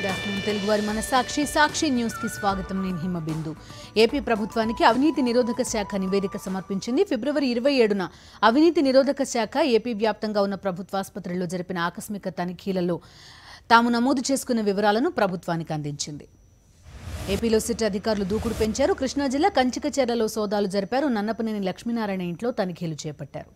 good afternoon Telugu వారి మన సాక్షి సాక్షి news కి స్వాగతం నేను హిమబిందు ఏపీ ప్రభుత్వానికి అవినీతి నిరోధక శాఖ నివేదిక సమర్పించింది ఫిబ్రవరి ఇరవై ఏడున అవినీతి నిరోధక శాఖ ఏపీ వ్యాప్తంగా ఉన్న ప్రభుత్వాసుపత్రుల్లో జరిపిన ఆకస్మిక తనిఖీలలో తాము నమోదు చేసుకున్న వివరాలను ప్రభుత్వానికి అందించింది ఏపీలో సిట్ అధికారులు దూకుడు పెంచారు కృష్ణా జిల్లా కంచికచెర్లలో సోదాలు జరిపారు నన్నపనేని లక్ష్మీనారాయణ ఇంట్లో తనిఖీలు చేపట్టారు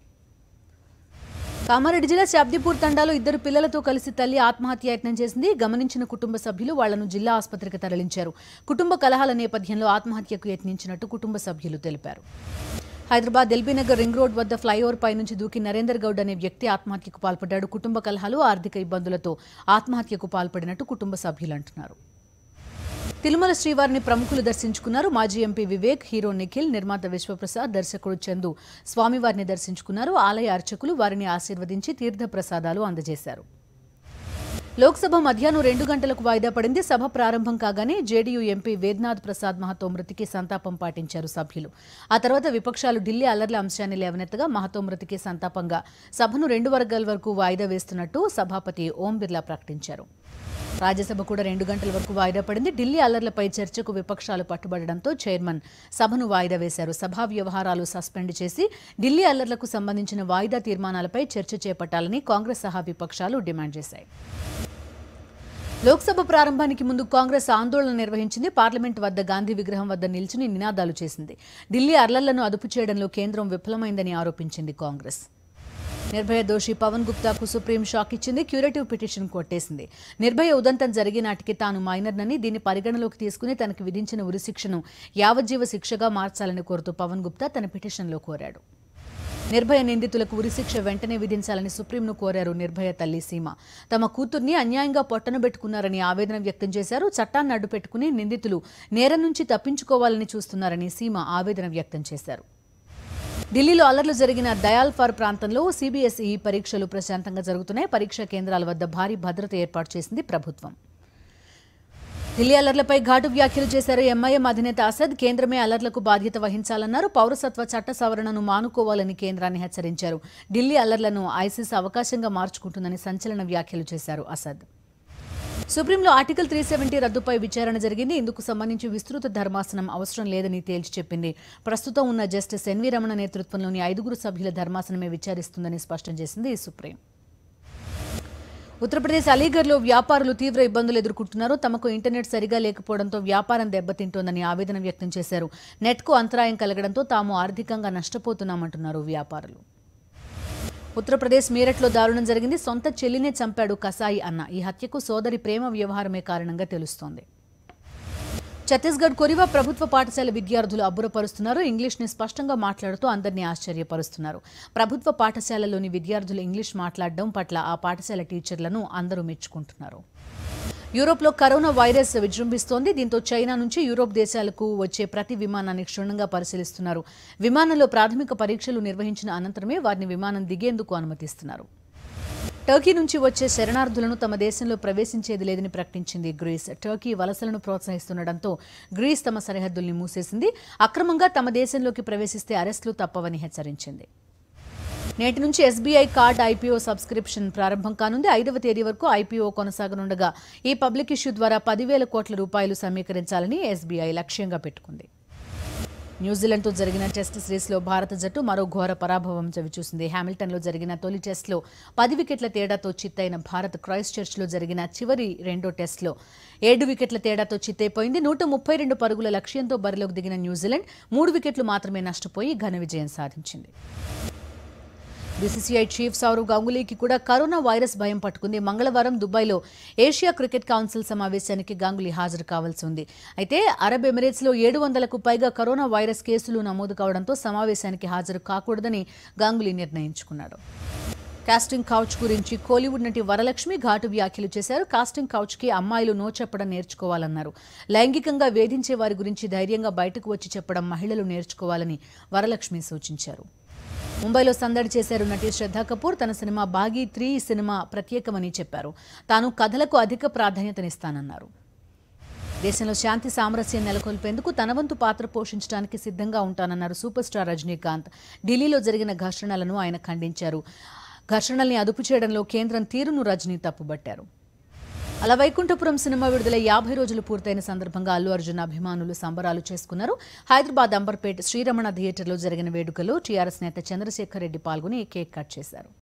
కామారెడ్డి జిల్లా శాబ్దిపూర్ తండాలో ఇద్దరు పిల్లలతో కలిసి తల్లి ఆత్మహత్య యత్నం చేసింది గమనించిన కుటుంబ సభ్యులు వాళ్లను జిల్లా ఆసుపత్రికి తరలించారు కుటుంబ కలహాల నేపథ్యంలో ఆత్మహత్యకు యత్నించినట్టు కుటుంబ సభ్యులు తెలిపారు హైదరాబాద్ ఎల్బీనగర్ రింగ్ రోడ్ వద్ద ఫ్లైఓవర్ పై నుంచి దూకి నరేందర్ గౌడ్ అనే వ్యక్తి ఆత్మహత్యకు పాల్పడ్డాడు కుటుంబ కలహాలు ఆర్థిక ఇబ్బందులతో ఆత్మహత్యకు పాల్పడినట్టు కుటుంబ సభ్యులు అంటున్నారు తిరుమల శ్రీవారిని ప్రముఖులు దర్శించుకున్నారు మాజీ ఎంపీ వివేక్ హీరో నిఖిల్ నిర్మాత విశ్వప్రసాద్ దర్శకుడు చందు స్వామివారిని దర్శించుకున్నారు ఆలయ అర్చకులు వారిని ఆశీర్వదించి తీర్థ ప్రసాదాలు అందజేశారు లోక్సభ మధ్యాహ్నం రెండు గంటలకు వాయిదా పడింది సభ ప్రారంభం కాగానే జేడీయూ ఎంపీ వేద్నాథ్ ప్రసాద్ మహతో మృతికి సంతాపం పాటించారు సభ్యులు ఆ తర్వాత విపక్షాలు ఢిల్లీ అల్లర్ల అంశాన్ని లేవనెత్తగా మహతో మృతికి సంతాపంగా సభను రెండు వర్గాల వరకు వాయిదా వేస్తున్నట్టు సభాపతి ఓం బిర్లా ప్రకటించారు రాజ్యసభ కూడా రెండు గంటల వరకు వాయిదా పడింది ఢిల్లీ అల్లర్లపై చర్చకు విపక్షాలు పట్టుబడడంతో చైర్మన్ సభను వాయిదా వేశారు సభా వ్యవహారాలు సస్పెండ్ చేసి ఢిల్లీ అల్లర్లకు సంబంధించిన వాయిదా తీర్మానాలపై చర్చ చేపట్టాలని కాంగ్రెస్ సహా విపక్షాలు డిమాండ్ చేశాయి లోక్సభ ప్రారంభానికి ముందు కాంగ్రెస్ ఆందోళన నిర్వహించింది పార్లమెంట్ వద్ద గాంధీ విగ్రహం వద్ద నిల్చుని నినాదాలు చేసింది ఢిల్లీ అర్లర్లను అదుపు చేయడంలో కేంద్రం విఫలమైందని ఆరోపించింది కాంగ్రెస్ నిర్భయ దోషి పవన్ గుప్తాకు సుప్రీం షాక్ ఇచ్చింది క్యూరేటివ్ పిటిషన్ కొట్టేసింది నిర్భయ ఉదంతం జరిగే నాటికి తాను మైనర్నని దీన్ని పరిగణలోకి తీసుకుని తనకు విధించిన ఉరిశిక్షను యావజ్జీవ శిక్షగా మార్చాలని కోరుతూ పవన్ గుప్తా తన పిటిషన్లో కోరాడు నిర్భయ నిందితులకు ఉరిశిక్ష వెంటనే విధించాలని సుప్రీంను కోరారు నిర్భయ తల్లి సీమ తమ కూతుర్ని అన్యాయంగా పొట్టనబెట్టుకున్నారని ఆవేదన వ్యక్తం చేశారు చట్టాన్ని అడ్డుపెట్టుకుని నిందితులు నేరం నుంచి తప్పించుకోవాలని చూస్తున్నారని సీమ ఆవేదన వ్యక్తం చేశారు ఢిల్లీలో అల్లర్లు జరిగిన దయాల్ఫార్ ప్రాంతంలో సిబిఎస్ఈ పరీక్షలు ప్రశాంతంగా జరుగుతున్నాయి పరీక్షా కేంద్రాల వద్ద భారీ భద్రత ఏర్పాటు చేసింది ప్రభుత్వం ఢిల్లీ అల్లర్లపై ఘాటు వ్యాఖ్యలు చేశారు ఎంఐఎం అధినేత అసద్ కేంద్రమే అల్లర్లకు బాధ్యత వహించాలన్నారు పౌరసత్వ చట్ట సవరణను మానుకోవాలని కేంద్రాన్ని హెచ్చరించారు ఢిల్లీ అల్లర్లను ఐసిస్ అవకాశంగా మార్చుకుంటుందని సంచలన వ్యాఖ్యలు చేశారు అసద్ సుప్రీంలో ఆర్టికల్ త్రీ సెవెంటీ రద్దుపై విచారణ జరిగింది ఇందుకు సంబంధించి విస్తృత ధర్మాసనం అవసరం లేదని తేల్చి చెప్పింది ప్రస్తుతం ఉన్న జస్టిస్ ఎన్వి రమణ నేతృత్వంలోని ఐదుగురు సభ్యుల ధర్మాసనమే విచారిస్తుందని స్పష్టం చేసింది ఈ సుప్రీం ఉత్తరప్రదేశ్ అలీగఢ్లో వ్యాపారులు తీవ్ర ఇబ్బందులు ఎదుర్కొంటున్నారు తమకు ఇంటర్నెట్ సరిగా లేకపోవడంతో వ్యాపారం దెబ్బతింటోందని ఆవేదన వ్యక్తం చేశారు నెట్కు అంతరాయం కలగడంతో తాము ఆర్థికంగా నష్టపోతున్నామంటున్నారు వ్యాపారులు ఉత్తరప్రదేశ్ మీరట్లో దారుణం జరిగింది సొంత చెల్లినే చంపాడు కసాయి అన్న ఈ హత్యకు సోదరి ప్రేమ వ్యవహారమే కారణంగా తెలుస్తోంది ఛత్తీస్గఢ్ కొరివా ప్రభుత్వ పాఠశాల విద్యార్థులు అబ్బురపరుస్తున్నారు ఇంగ్లీష్ని స్పష్టంగా మాట్లాడుతూ అందరినీ ఆశ్చర్యపరుస్తున్నారు ప్రభుత్వ పాఠశాలలోని విద్యార్థులు ఇంగ్లీష్ మాట్లాడడం పట్ల ఆ పాఠశాల టీచర్లను అందరూ మెచ్చుకుంటున్నారు యూరోప్లో కరోనా వైరస్ విజృంభిస్తోంది దీంతో చైనా నుంచి యూరోప్ దేశాలకు వచ్చే ప్రతి విమానాన్ని క్షుణ్ణంగా పరిశీలిస్తున్నారు విమానంలో ప్రాథమిక పరీక్షలు నిర్వహించిన అనంతరమే వారిని విమానం దిగేందుకు అనుమతిస్తున్నారు టర్కీ నుంచి వచ్చే శరణార్థులను తమ దేశంలో ప్రవేశించేది లేదని ప్రకటించింది గ్రీస్ టర్కీ వలసలను ప్రోత్సహిస్తుండటంతో గ్రీస్ తమ సరిహద్దుల్ని మూసేసింది అక్రమంగా తమ దేశంలోకి ప్రవేశిస్తే అరెస్టులు తప్పవని హెచ్చరించింది నేటి నుంచి ఎస్బీఐ కార్డ్ ఐపీఓ సబ్స్క్రిప్షన్ ప్రారంభం కానుంది ఐదవ తేదీ వరకు ఐపీఓ కొనసాగనుండగా ఈ పబ్లిక్ ఇష్యూ ద్వారా పదివేల కోట్ల రూపాయలు సమీకరించాలని ఎస్బీఐ లక్ష్యంగా పెట్టుకుంది న్యూజిలాండ్తో జరిగిన టెస్ట్ సిరీస్లో భారత జట్టు మరో ఘోర పరాభవం చవిచూసింది హ్యామిల్టన్లో జరిగిన తొలి టెస్ట్లో పది వికెట్ల తేడాతో చిత్తైన భారత్ క్రైస్ట్ చర్చ్లో జరిగిన చివరి రెండో టెస్ట్లో ఏడు వికెట్ల తేడాతో చిత్తైపోయింది నూట ముప్పై రెండు పరుగుల లక్ష్యంతో బరిలోకి దిగిన న్యూజిలాండ్ మూడు వికెట్లు మాత్రమే నష్టపోయి ఘన విజయం సాధించింది బీసీసీఐ చీఫ్ సౌరవ్ గంగూలీకి కూడా కరోనా వైరస్ భయం పట్టుకుంది మంగళవారం దుబాయ్లో ఏషియా క్రికెట్ కౌన్సిల్ సమావేశానికి గంగూలీ హాజరు కావాల్సి ఉంది అయితే అరబ్ ఎమిరేట్స్లో ఏడు వందలకు పైగా కరోనా వైరస్ కేసులు నమోదు కావడంతో సమావేశానికి హాజరు కాకూడదని గంగూలీ నిర్ణయించుకున్నాడు కాస్టింగ్ కౌచ్ గురించి కోలీవుడ్ నటి వరలక్ష్మి ఘాటు వ్యాఖ్యలు చేశారు కాస్టింగ్ కౌచ్కి అమ్మాయిలు నో చెప్పడం నేర్చుకోవాలన్నారు లైంగికంగా వేధించే వారి గురించి ధైర్యంగా బయటకు వచ్చి చెప్పడం మహిళలు నేర్చుకోవాలని వరలక్ష్మి సూచించారు ముంబైలో సందడి చేశారు నటి శ్రద్ధా కపూర్ తన సినిమా బాగీ త్రీ సినిమా ప్రత్యేకమని చెప్పారు తాను కథలకు అధిక ప్రాధాన్యతనిస్తానన్నారు దేశంలో శాంతి సామరస్యం నెలకొల్పేందుకు తన వంతు పాత్ర పోషించడానికి సిద్ధంగా ఉంటానన్నారు సూపర్ స్టార్ రజనీకాంత్ ఢిల్లీలో జరిగిన ఘర్షణలను ఆయన ఖండించారు ఘర్షణల్ని అదుపు చేయడంలో కేంద్రం తీరును రజనీ తప్పుబట్టారు అలా వైకుంఠపురం సినిమా విడుదల యాభై రోజులు పూర్తయిన సందర్భంగా అల్లు అర్జున్ అభిమానులు సంబరాలు చేసుకున్నారు హైదరాబాద్ అంబర్పేట్ శ్రీరమణ థియేటర్లో జరిగిన వేడుకలో టీఆర్ఎస్ నేత చంద్రశేఖర్ రెడ్డి పాల్గొని కేక్ కట్ చేశారు